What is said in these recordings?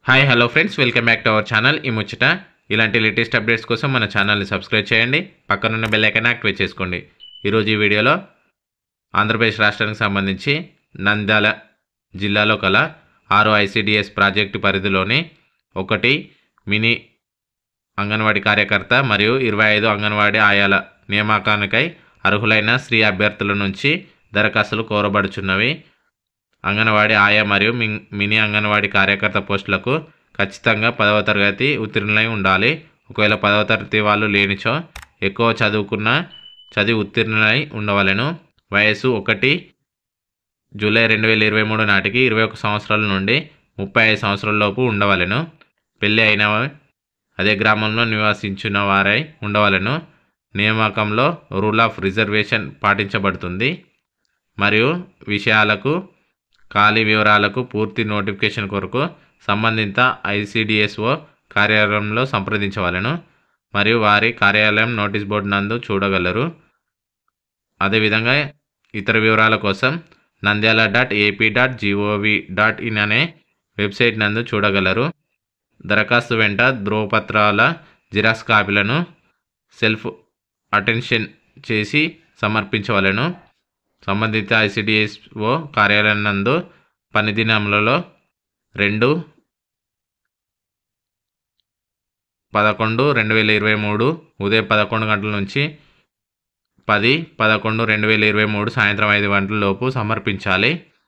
hi hello friends welcome back to our channel ఈ ముచ్చట ఇలాంటి లేటెస్ట్ అప్డేట్స్ కోసం మన ఛానల్ని సబ్స్క్రైబ్ చేయండి పక్కనున్న బెల్ ఐకాన్ యాక్టివేట్ చేసుకోండి ఈరోజు ఈ వీడియోలో ఆంధ్రప్రదేశ్ రాష్ట్రానికి సంబంధించి నంద్యాల జిల్లాలో కల ఆరు ఐసిడిఎస్ ప్రాజెక్టు పరిధిలోని ఒకటి మినీ అంగన్వాడీ కార్యకర్త మరియు ఇరవై ఐదు అంగన్వాడీ ఆయాల నియామకానికై అర్హులైన స్త్రీ అభ్యర్థుల నుంచి దరఖాస్తులు కోరబడుచున్నవి అంగన్వాడీ ఆయా మరియు మిన్- మినీ అంగన్వాడీ కార్యకర్త పోస్టులకు ఖచ్చితంగా పదవ తరగతి ఉత్తీర్ణులై ఉండాలి ఒకవేళ పదవ తరగతి వాళ్ళు లేనిచో ఎక్కువ చదువుకున్న చదివి ఉత్తీర్ణులై ఉండవలెను వయసు ఒకటి జూలై రెండు వేల ఇరవై మూడు నాటికి ఇరవై ఒక సంవత్సరాల నుండి ముప్పై ఐదు సంవత్సరాల లోపు ఉండవలెను పెళ్ళి అయిన అదే గ్రామంలో నివసించిన వారై ఉండవలెను నియామకంలో రూల్ ఆఫ్ రిజర్వేషన్ పాటించబడుతుంది మరియు విషయాలకు ఖాళీ వివరాలకు పూర్తి నోటిఫికేషన్ కొరకు సంబంధిత ఐసిడిఎస్ఓ కార్యాలయంలో సంప్రదించవలెను మరియు వారి కార్యాలయం నోటీస్ బోర్డు నందు చూడగలరు అదేవిధంగా ఇతర వివరాల కోసం Nandyal dot AP dot GOV dot in అనే వెబ్సైట్ నందు చూడగలరు దరఖాస్తు వెంట ధ్రువపత్రాల జిరాక్స్ కాపీలను సెల్ఫ్ అటెన్షన్ చేసి సమర్పించవలెను సంబంధిత ఐసిడిఎస్ఓ కార్యాలయం నందు పని దినములలో రెండు పదకొండు రెండు వేల ఇరవై మూడు ఉదయం పదకొండు గంటల నుంచి పది పదకొండు రెండు వేల ఇరవై మూడు సాయంత్రం ఐదు గంటల లోపు సమర్పించాలి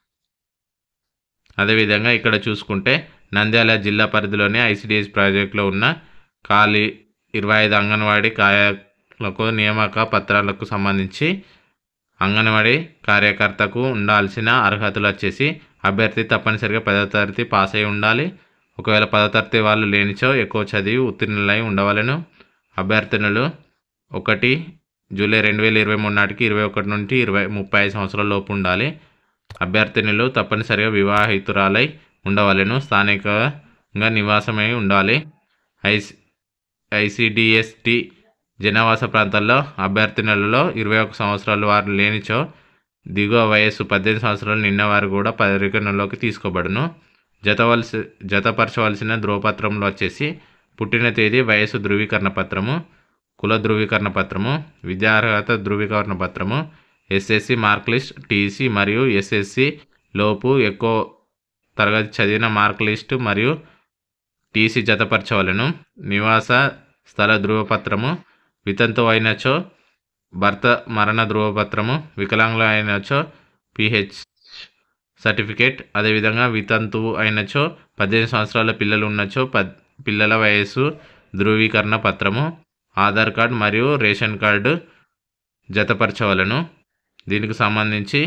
అదేవిధంగా ఇక్కడ చూసుకుంటే నంద్యాల జిల్లా పరిధిలోని ఐసిడిఎస్ ప్రాజెక్టులో ఉన్న ఖాళీ ఇరవై ఐదు అంగన్వాడీ కార్యాలకు నియామక పత్రాలకు సంబంధించి అంగన్వాడీ కార్యకర్తకు ఉండాల్సిన అర్హతలు వచ్చేసి అభ్యర్థి తప్పనిసరిగా పదవ తరగతి పాస్ అయి ఉండాలి ఒకవేళ పదవ తరగతి వాళ్ళు లేనిచో ఎక్కువ చదివి ఉత్తీర్ణులై ఉండవలను అభ్యర్థినులు ఒకటి జూలై రెండు వేల ఇరవై మూడు నాటికి ఇరవై ఒకటి నుండి ఇరవై ముప్పై ఐదు సంవత్సరాల లోపు ఉండాలి అభ్యర్థినులు తప్పనిసరిగా వివాహితురాలై ఉండవలెను స్థానికంగా నివాసమై ఉండాలి ఐసి ఐసిడిఎస్టి జనావాస ప్రాంతాల్లో అభ్యర్థినులలో ఇరవై ఒక సంవత్సరాలు వారు లేనిచో దిగువ వయస్సు పద్దెనిమిది సంవత్సరాలు నిన్న వారు కూడా పరిగణనలోకి తీసుకోబడును జతవలసి జతపరచవలసిన ధృవపత్రంలో వచ్చేసి పుట్టిన తేదీ వయస్సు ధృవీకరణ పత్రము కుల ధృవీకరణ పత్రము విద్యార్హత ధృవీకరణ పత్రము ఎస్ఎస్సి మార్క్ లిస్ట్ టీసీ మరియు ఎస్ఎస్సి లోపు ఎక్కువ తరగతి చదివిన మార్క్ లిస్ట్ మరియు టీసీ జతపరచవలను నివాస స్థల ధృవపత్రము వితంతు అయినచో భర్త మరణ ధృవపత్రము వికలాంగులు అయినచో పిహెచ్ సర్టిఫికేట్ అదేవిధంగా వితంతు అయినచో పద్దెనిమిది సంవత్సరాల పిల్లలు ఉన్నచో పద్ పిల్లల వయస్సు ధృవీకరణ పత్రము ఆధార్ కార్డ్ మరియు రేషన్ కార్డు జతపరచవలను దీనికి సంబంధించి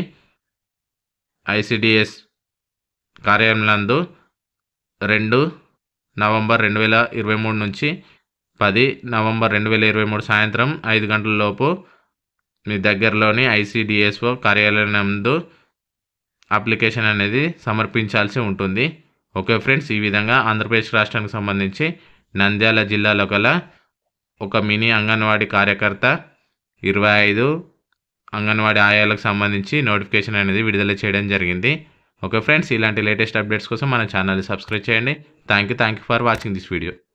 ఐసిడిఎస్ కార్యాలయం నందు రెండు నవంబర్ రెండు వేల ఇరవై మూడు నుంచి పది నవంబర్ రెండు వేల ఇరవై మూడు సాయంత్రం ఐదు గంటల లోపు మీ దగ్గరలోని ఐసిడిఎస్ఓ కార్యాలయం నందు అప్లికేషన్ అనేది సమర్పించాల్సి ఉంటుంది ఓకే ఫ్రెండ్స్ ఈ విధంగా ఆంధ్రప్రదేశ్ రాష్ట్రానికి సంబంధించి నంద్యాల జిల్లాలో గల ఒక మినీ అంగన్వాడీ కార్యకర్త ఇరవై ఐదు అంగన్వాడీ ఆయాలకు సంబంధించి నోటిఫికేషన్ అనేది విడుదల చేయడం జరిగింది ఓకే ఫ్రెండ్స్ ఇలాంటి లేటెస్ట్ అప్డేట్స్ కోసం మన ఛానల్ని సబ్స్క్రైబ్ చేయండి thank you thank you for watching this video